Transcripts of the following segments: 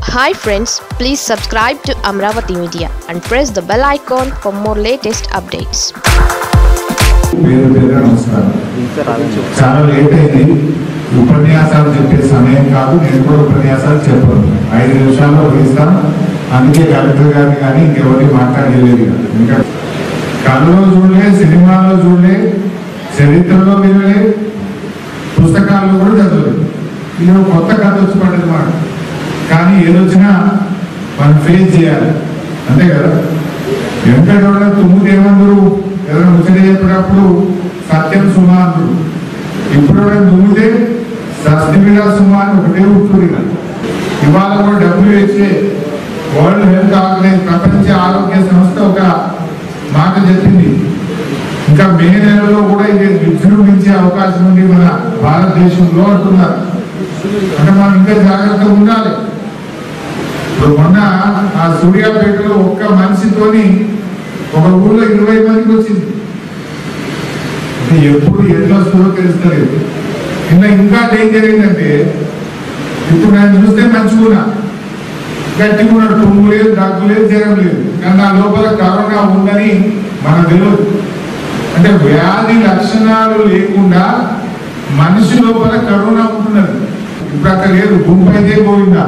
hi friends please subscribe to Amaravati media and press the bell icon for more latest updates పేరు పేరుగా నమస్కారం చాలా late అయింది ఉపన్యాసాలు చెప్పే సమయం కాదు నేను కూడా ఉపన్యాసాలు చెప్పను ఐదు నిమిషాల్లో వేస్తాను అందుకే కలెక్టర్ గారిని కానీ ఇంకెవరిని మాట్లాడలేదు ఇంకా కళ్ళలో చూడలే సినిమాలో చూడలే చరిత్రలో వినలే పుస్తకాల్లో కూడా చదవలేదు ఇది ఒక కొత్త కథ వచ్చి పడ్డది మాట కానీ ఏదొచ్చినా మనం ఫేస్ చేయాలి అంతే కదా వెంకటరమణ తుమ్ముడు ఏమన్నారు ఏదైనా ముచ్చట చెప్పినప్పుడు సత్యం సుమా అన్నారు ఇప్పుడు ఎవరైనా తుమ్మితే సస్తిమిడా సుమా అని ఒకటే ఉంటుంది ఇవాళ కూడా డబ్ల్యూహెచ్ఏ వరల్డ్ హెల్త్ ఆర్గనైజ్ ప్రపంచ ఆరోగ్య సంస్థ ఒక మాట చెప్పింది ఇంకా మే నెలలో కూడా ఇది విజృంభించే అవకాశం ఉంది మన భారతదేశంలో అంటున్నారు అంటే మనం ఇంకా జాగ్రత్తగా ఉండాలి ఇప్పుడు మొన్న ఆ సూర్యాపేటలో ఒక్క మనిషితోని ఒక ఊళ్ళో ఇరవై మందికి వచ్చింది అంటే ఎప్పుడు ఎట్లా వస్తుందో తెలుస్తలేదు ఇంకా ఇంకా డేంజర్ ఏంటంటే ఇప్పుడు నేను చూస్తే మంచిగున్నా గట్టిగా ఉన్నాడు తుమ్ము లేదు దగ్గు లేదు జ్వరం లేదు కానీ నా లోపల కరోనా ఉందని మనకు తెలియదు అంటే వ్యాధి లక్షణాలు లేకుండా మనిషి లోపల కరోనా ఉంటున్నది ఇప్పుడు అక్కడ లేదు గుంపు అయితే పోయిందా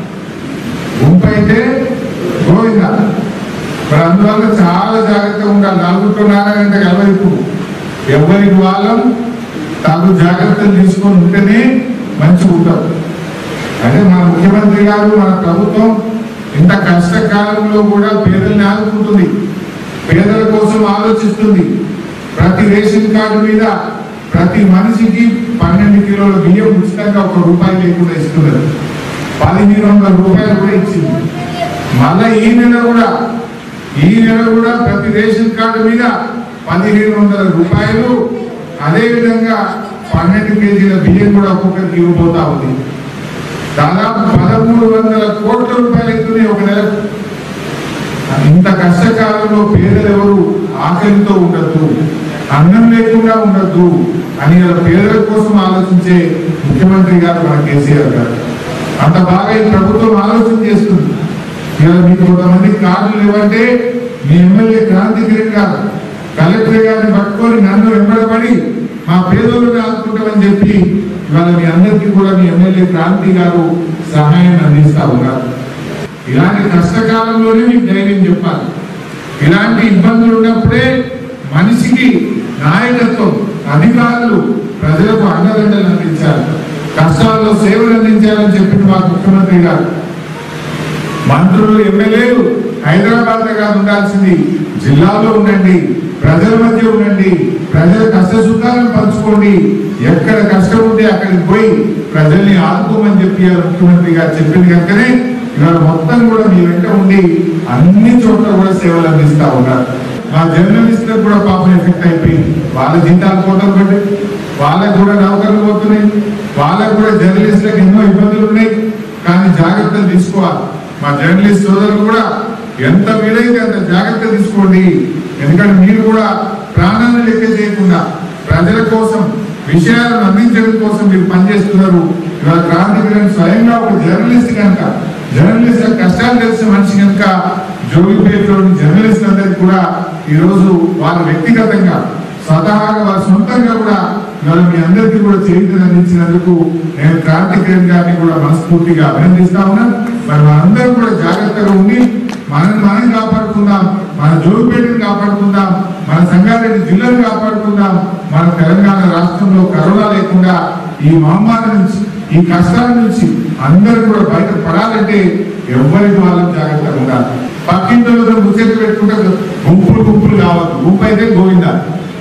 గుంపు అయితే గోవిందా మరి అందువల్ల చాలా జాగ్రత్తగా ఉండాలి నలుగురున్నర గంట ఎవరికి ఎవరికి వాళ్ళం తగు జాగ్రత్తలు తీసుకొని ఉంటేనే మంచిగా ఉంటాం అదే మన ముఖ్యమంత్రి గారు మన ప్రభుత్వం ఇంత కష్టకాలంలో కూడా పేదల్ని ఆదుకుంటుంది పేదల కోసం ఆలోచిస్తుంది ప్రతి రేషన్ కార్డు మీద ప్రతి మనిషికి పన్నెండు కిలోల బియ్యం ఉచితంగా ఒక రూపాయి లేకుండా ఇస్తున్నారు పదిహేను వందల రూపాయలు కూడా ఇచ్చింది మళ్ళా ఈ నెల కూడా ఈ నెల కూడా ప్రతి రేషన్ కార్డు మీద పదిహేను వందల రూపాయలు అదే విధంగా పన్నెండు కేజీల బియ్యం కూడా ఒక్కొక్కరికి ఇవ్వబోతా ఉంది దాదాపు పదమూడు వందల కోట్ల రూపాయలు అవుతున్నాయి ఒక నెలకు ఇంత కష్టకాలంలో పేదలు ఎవరు ఆకలితో ఉండద్దు అన్నం లేకుండా ఉండద్దు అని ఇలా పేదల కోసం ఆలోచించే ముఖ్యమంత్రి గారు మన కేసీఆర్ గారు అంత బాగా ఈ ప్రభుత్వం ఆలోచన చేస్తుంది ఇలా మీకు కొంతమంది కార్డులు లేవంటే మీ ఎమ్మెల్యే క్రాంతి కిరణ్ గారు కలెక్టర్ గారిని పట్టుకొని నన్ను వెంబడబడి మా పేదోళ్ళని ఆదుకుంటామని చెప్పి ఇవాళ మీ అందరికీ కూడా మీ ఎమ్మెల్యే క్రాంతి గారు సహాయం అందిస్తా ఉన్నారు ఇలాంటి కష్టకాలంలోనే మీకు ధైర్యం చెప్పాలి ఇలాంటి ఇబ్బందులు ఉన్నప్పుడే మనిషికి నాయకత్వం అధికారులు ప్రజలకు అండదండలు అందించాలి కష్టాల్లో సేవలు అందించాలని చెప్పింది మా ముఖ్యమంత్రి గారు మంత్రులు ఎమ్మెల్యేలు హైదరాబాద్ కాదు ఉండాల్సింది జిల్లాలో ఉండండి ప్రజల మధ్య ఉండండి ప్రజల కష్ట సుఖాలను పంచుకోండి ఎక్కడ కష్టం ఉంటే అక్కడికి పోయి ప్రజల్ని ఆదుకోమని చెప్పి ఆ ముఖ్యమంత్రి గారు చెప్పింది కనుకనే ఇవాళ మొత్తం కూడా మీ వెంట ఉండి అన్ని చోట్ల కూడా సేవలు అందిస్తా ఉన్నారు మా జర్నలిస్టులకు కూడా పాపం ఎఫెక్ట్ అయిపోయింది వాళ్ళ జీతాలు కోతలు పట్టి వాళ్ళకు కూడా నౌకర్లు పోతున్నాయి వాళ్ళకు కూడా జర్నలిస్టులకు ఎన్నో ఇబ్బందులు ఉన్నాయి కానీ జాగ్రత్తలు తీసుకోవాలి మా జర్నలిస్ట్ సోదరులు కూడా ఎంత వీలైతే అంత జాగ్రత్త తీసుకోండి ఎందుకంటే మీరు కూడా ప్రాణాలను లెక్క చేయకుండా ప్రజల కోసం విషయాలను అందించడం కోసం మీరు పనిచేస్తున్నారు ఇవాళ క్రాంతి కిరణ్ స్వయంగా ఒక జర్నలిస్ట్ కనుక జర్నలిస్ట్ కష్టాలు తెలిసిన మనిషి కనుక జోగిపేటలోని జర్నలిస్ట్ అందరికి కూడా ఈరోజు వారు వ్యక్తిగతంగా స్వతహాగా వారి సొంతంగా కూడా ఇవాళ మీ అందరికీ కూడా చేతులు అందించినందుకు నేను క్రాంతి కిరణ్ గారిని కూడా మనస్ఫూర్తిగా అభినందిస్తా ఉన్నాను మరి మనందరం కూడా జాగ్రత్తగా ఉండి మనం మనం కాపాడుకుందాం మన జోగిపేటను కాపాడుకుందాం మన సంగారెడ్డి జిల్లాను కాపాడుకుందాం మన తెలంగాణ రాష్ట్రంలో కరోనా లేకుండా ఈ మహమ్మారి నుంచి ఈ కష్టాల నుంచి అందరూ కూడా బయట పడాలంటే ఎవరికి వాళ్ళని జాగ్రత్తగా ఉండాలి పక్కింటితో ముచ్చట పెట్టుకుంటే గుంపులు గుంపులు కావాలి గుంపు అయితే గోవిందా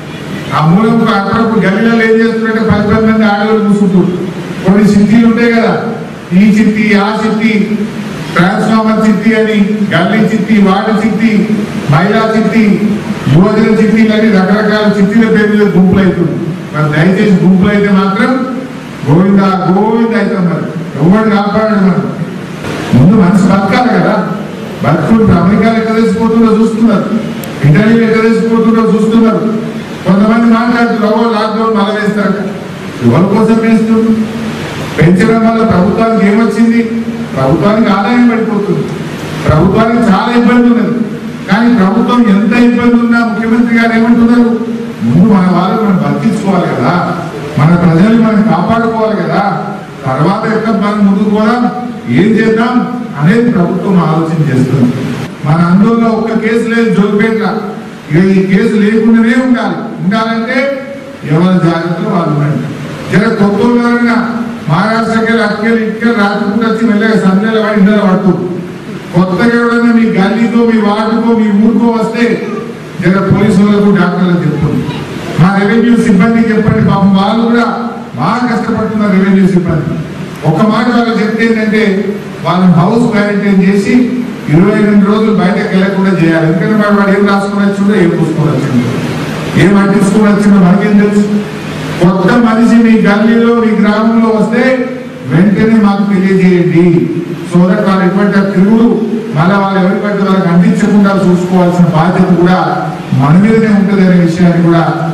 ఆ మూలంకు అప్పుడప్పుడు గల్లీలలో ఏం చేస్తున్నారంటే పది పది మంది ఆడవాళ్ళు కూర్చుంటారు కొన్ని సిటీలు ఉంటాయి కదా ఈ చిత్తి ఆ చిత్తి ట్రాన్స్ఫార్మర్ చిత్తి అని గల్లీ చిత్తి వాటి చిత్తి మహిళా చిత్తి యువజన చిత్తిలు అని రకరకాల చిత్తిల పేరు మీద గుంపులు అవుతుంది మరి దయచేసి గుంపులు అయితే మాత్రం గోవింద గోవింద అవుతాం మరి ఎవరు కాపాడాడు మనం ముందు మనిషి బతకాలి కదా బతుకుంటూ అమెరికాలో ఎక్కడ తెచ్చిపోతుందో చూస్తున్నారు ఇటలీలో ఎక్కడ తెచ్చిపోతుందో చూస్తున్నారు కొంతమంది మాట్లాడుతున్నారు "ఓ, లాక్డౌన్ మళ్ళీ వేస్తారట ఎవరి కోసం వేస్తున్నారు పెంచడం వల్ల ప్రభుత్వానికి ఏమొచ్చింది ప్రభుత్వానికి ఆదాయం పడిపోతుంది ప్రభుత్వానికి చాలా ఇబ్బంది ఉన్నది కానీ ప్రభుత్వం ఎంత ఇబ్బంది ఉన్నా ముఖ్యమంత్రి గారు ఏమంటున్నారు ముందు మన వాళ్ళు మనం బతికించుకోవాలి కదా మన ప్రజల్ని మనం కాపాడుకోవాలి కదా తర్వాత ఎక్కడ మనం ముందుకు పోదాం ఏం చేద్దాం అనేది ప్రభుత్వం ఆలోచన చేస్తుంది మన అందులో ఒక్క కేసు లేదు జోగిపేట ఇక ఈ కేసు లేకుండానే ఉండాలి ఉండాలంటే ఎవరి జాగ్రత్తలో వాళ్ళు ఉండండి జర కొత్త ఎవరైనా మహారాష్ట్రకి అక్కడికి ఇక్కడ రాత్రిపూట వచ్చి మెల్లగా సందేల వాడి ఇంట్లో పడుతుంది కొత్తగా ఎవరైనా మీ గల్లీకో మీ వార్డుకో మీ ఊరికో వస్తే జర పోలీసులకు డాక్టర్లకు చెప్పండి మా రెవెన్యూ సిబ్బందికి చెప్పండి పాపం వాళ్ళు కూడా బాగా కష్టపడుతున్నారు రెవెన్యూ సిబ్బంది ఒక మాట వాళ్ళకి చెప్తే ఏంటంటే వాళ్ళని హౌస్ క్వారంటైన్ చేసి ఇరవై రెండు రోజులు బయటకు వెళ్ళకుండా చేయాలి ఎందుకంటే వాడు వాడు ఏం రాసుకుని వచ్చిండో ఏం పూసుకొని వచ్చిండో ఏం అంటించుకొని వచ్చిండో మనకేం తెలుసు కొత్త మనిషి మీ గల్లీలో మీ గ్రామంలో వస్తే వెంటనే మాకు తెలియజేయండి సో దట్ వాళ్ళు ఎటువంటి తిరుగుడు మళ్ళీ వాళ్ళు ఎవరి పడితే వాళ్ళకి అందించకుండా చూసుకోవాల్సిన బాధ్యత కూడా మన మీదనే ఉంటుంది అనే విషయాన్ని కూడా